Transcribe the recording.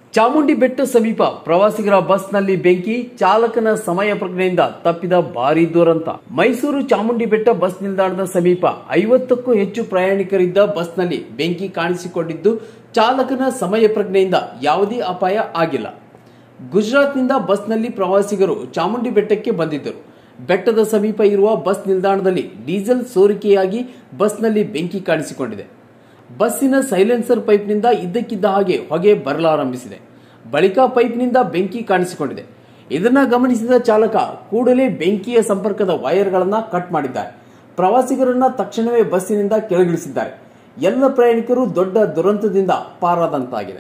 ಚಾಮುಂಡಿ ಬೆಟ್ಟ ಸಮೀಪ ಪ್ರವಾಸಿಗರ ಬಸ್ನಲ್ಲಿ ಬೆಂಕಿ ಚಾಲಕನ ಸಮಯ ಪ್ರಜ್ಞೆಯಿಂದ ತಪ್ಪಿದ ಭಾರೀ ದುರಂತ ಮೈಸೂರು ಚಾಮುಂಡಿ ಬೆಟ್ಟ ಬಸ್ ನಿಲ್ದಾಣದ ಸಮೀಪ ಐವತ್ತಕ್ಕೂ ಹೆಚ್ಚು ಪ್ರಯಾಣಿಕರಿದ್ದ ಬಸ್ನಲ್ಲಿ ಬೆಂಕಿ ಕಾಣಿಸಿಕೊಂಡಿದ್ದು ಚಾಲಕನ ಸಮಯ ಪ್ರಜ್ಞೆಯಿಂದ ಯಾವುದೇ ಅಪಾಯ ಆಗಿಲ್ಲ ಗುಜರಾತ್ನಿಂದ ಬಸ್ನಲ್ಲಿ ಪ್ರವಾಸಿಗರು ಚಾಮುಂಡಿ ಬೆಟ್ಟಕ್ಕೆ ಬಂದಿದ್ದರು ಬೆಟ್ಟದ ಸಮೀಪ ಇರುವ ಬಸ್ ನಿಲ್ದಾಣದಲ್ಲಿ ಡೀಸೆಲ್ ಸೋರಿಕೆಯಾಗಿ ಬಸ್ನಲ್ಲಿ ಬೆಂಕಿ ಕಾಣಿಸಿಕೊಂಡಿದೆ ಬಸ್ಸಿನ ಸೈಲೆನ್ಸರ್ ಪೈಪ್ನಿಂದ ಇದ್ದಕ್ಕಿದ್ದ ಹಾಗೆ ಹೊಗೆ ಬರಲಾರಂಭಿಸಿದೆ ಬಳಿಕ ಪೈಪ್ನಿಂದ ಬೆಂಕಿ ಕಾಣಿಸಿಕೊಂಡಿದೆ ಇದನ್ನ ಗಮನಿಸಿದ ಚಾಲಕ ಕೂಡಲೇ ಬೆಂಕಿಯ ಸಂಪರ್ಕದ ವೈರ್ಗಳನ್ನ ಕಟ್ ಮಾಡಿದ್ದಾರೆ ಪ್ರವಾಸಿಗರನ್ನ ತಕ್ಷಣವೇ ಬಸ್ಸಿನಿಂದ ಕೆಳಗಿಳಿಸಿದ್ದಾರೆ ಎಲ್ಲ ಪ್ರಯಾಣಿಕರು ದೊಡ್ಡ ದುರಂತದಿಂದ ಪಾರಾದಂತಾಗಿದೆ